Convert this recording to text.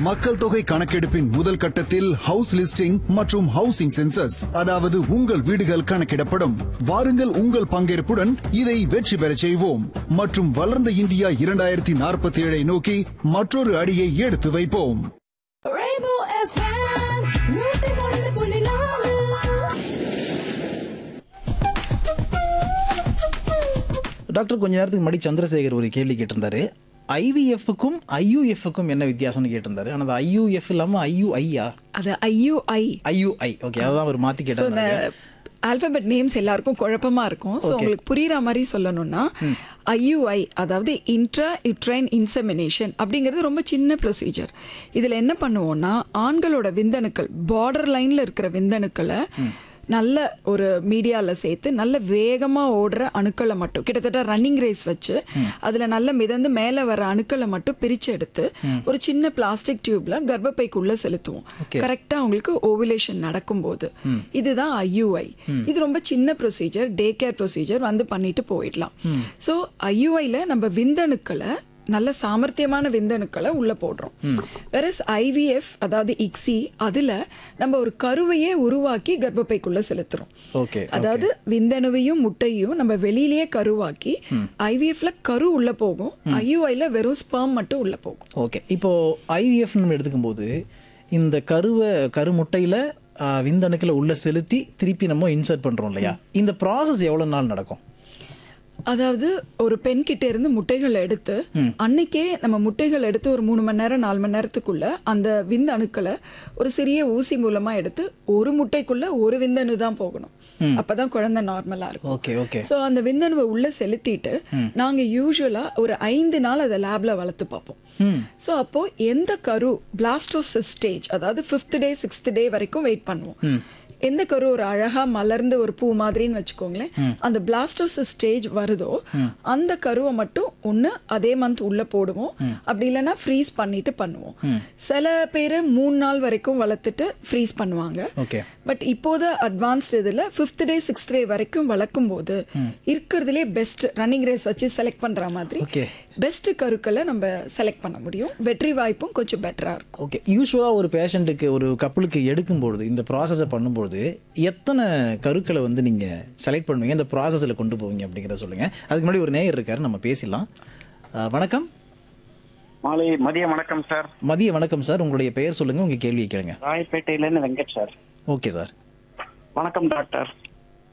மக்கள் தொகை கணக்கெடுப்பின் முதல் கட்டத்தில் ஹவுஸ் லிஸ்டிங் மற்றும் ஹவுசிங் சென்சஸ் அதாவது உங்கள் வீடுகள் கணக்கிடப்படும் வாருங்கள் உங்கள் பங்கேற்புடன் இதை வெற்றி பெறச் செய்வோம் மற்றும் வளர்ந்த இந்தியா இரண்டாயிரத்தி நாற்பத்தி ஏழை நோக்கி மற்றொரு அடியை எடுத்து வைப்போம் Rainbow FM, நூத்தி ஒன்று புள்ளி நாலு. டாக்டர் கொஞ்ச நேரத்துக்கு முன்னாடி சந்திரசேகர் ஒரு கேள்வி கேட்டிருந்தாரு ஐவிஎஃப்க்கும் ஐயுஎஃப்க்கும் என்ன வித்தியாசம்னு கேட்டிருந்தாரு ஆனால் அது ஐயுஎஃப் இல்லாமல் ஐயுஐயா அது ஐயுஐ ஐயுஐ ஓகே அதான் அவர் மாற்றி ஸோ இந்த கேட்டார் ஆல்பபெட் நேம்ஸ் எல்லாருக்கும் குழப்பமா இருக்கும் ஸோ உங்களுக்கு புரியுற மாதிரி சொல்லணும்னா ஐயுஐ அதாவது இன்ட்ரா யுட்ரைன் இன்செமினேஷன் அப்படிங்கிறது ரொம்ப சின்ன ப்ரொசீஜர் இதில் என்ன பண்ணுவோம்னா ஆண்களோட விந்தணுக்கள் பார்டர் லைன்ல இருக்கிற விந்தணுக்களை நல்ல ஒரு மீடியால சேர்த்து நல்ல வேகமா ஓடுற அணுக்களை மட்டும் கிட்டத்தட்ட ரன்னிங் ரேஸ் வச்சு அதுல நல்ல மிதந்து மேல வர அணுக்களை மட்டும் பிரிச்சு எடுத்து ஒரு சின்ன பிளாஸ்டிக் டியூப்ல கர்ப்பப்பைக்குள்ள செலுத்துவோம் கரெக்டா அவங்களுக்கு ஓவுலேஷன் நடக்கும்போது இதுதான் ஐயுஐ இது ரொம்ப சின்ன ப்ரொசீஜர் டே கேர் ப்ரொசீஜர் வந்து பண்ணிட்டு போயிடலாம் ஸோ ஐயுஐல நம்ம விந்தணுக்களை நல்ல சாமர்த்தியமான விந்தணுக்களை உள்ள போடுறோம் வெரஸ் ஐவிஎஃப் அதாவது இக்ஸி அதுல நம்ம ஒரு கருவையே உருவாக்கி கர்ப்பப்பைக்குள்ள செலுத்துறோம் ஓகே அதாவது விந்தணுவையும் முட்டையும் நம்ம வெளியிலேயே கருவாக்கி ஐவிஎஃப்ல கரு உள்ள போகும் ஐயுஐல வெறும் ஸ்பெர்ம் மட்டும் உள்ள போகும் ஓகே இப்போ ஐவிஎஃப் நம்ம எடுத்துக்கும்போது இந்த கருவை கருமுட்டையில் விந்தணுக்களை உள்ள செலுத்தி திருப்பி நம்ம இன்சர்ட் பண்ணுறோம் இல்லையா இந்த ப்ராசஸ் எவ்வளோ நாள் நடக்கும் அதாவது ஒரு பெண் கிட்ட இருந்து முட்டைகளை எடுத்து அன்னைக்கே நம்ம முட்டைகள் எடுத்து ஒரு மூணு மணி நேரம் நாலு மணி நேரத்துக்குள்ள அந்த விந்து அணுக்களை ஒரு சிறிய ஊசி மூலமா எடுத்து ஒரு முட்டைக்குள்ள ஒரு விந்தணு தான் போகணும் அப்பதான் குழந்தை நார்மலா இருக்கும் ஓகே ஓகே சோ அந்த விந்தணுவை உள்ள செலுத்திட்டு நாங்க யூஸ்வலா ஒரு ஐந்து நாள் அதை லேப்ல வளர்த்து பார்ப்போம் சோ அப்போ எந்த கரு பிளாஸ்டோசிஸ் ஸ்டேஜ் அதாவது ஃபிஃப்த் டே சிக்ஸ்த் டே வரைக்கும் வெயிட் பண்ணுவோம் எந்த கரு ஒரு அழகா மலர்ந்த ஒரு பூ மாதிரின்னு வச்சுக்கோங்களேன் அந்த பிளாஸ்டோசிஸ் ஸ்டேஜ் வருதோ அந்த கருவை மட்டும் ஒண்ணு அதே மந்த் உள்ள போடுவோம் அப்படி இல்லைன்னா ஃப்ரீஸ் பண்ணிட்டு பண்ணுவோம் சில பேர் மூணு நாள் வரைக்கும் வளர்த்துட்டு ஃப்ரீஸ் பண்ணுவாங்க ஓகே பட் இப்போது அட்வான்ஸ்ட் இதுல ஃபிஃப்த் டே சிக்ஸ்த் டே வரைக்கும் வளர்க்கும் போது இருக்கிறதுலே பெஸ்ட் ரன்னிங் ரேஸ் வச்சு செலக்ட் பண்ற மாதிரி Okay. பெஸ்ட் கருக்களை நம்ம செலக்ட் பண்ண முடியும் வெற்றி வாய்ப்பும் கொஞ்சம் பெட்டரா இருக்கும் ஓகே யூஸ்வலாக ஒரு பேஷண்ட்டுக்கு ஒரு கப்பலுக்கு எடுக்கும்பொழுது இந்த ப்ராசஸை பண்ணும்பொழுது எத்தனை கருக்களை வந்து நீங்கள் செலக்ட் பண்ணுவீங்க இந்த ப்ராசஸில் கொண்டு போவீங்க அப்படிங்கிறத சொல்லுங்கள் அதுக்கு முன்னாடி ஒரு நேயர் இருக்காரு நம்ம பேசிடலாம் அஹ், வணக்கம் மாலை மதிய வணக்கம் சார் மதிய வணக்கம் சார் உங்களுடைய பெயர் சொல்லுங்கள் உங்கள் கேள்வியை கேளுங்க ராயப்பேட்டையிலேருந்து வெங்கட் சார் ஓகே சார் வணக்கம் டாக்டர்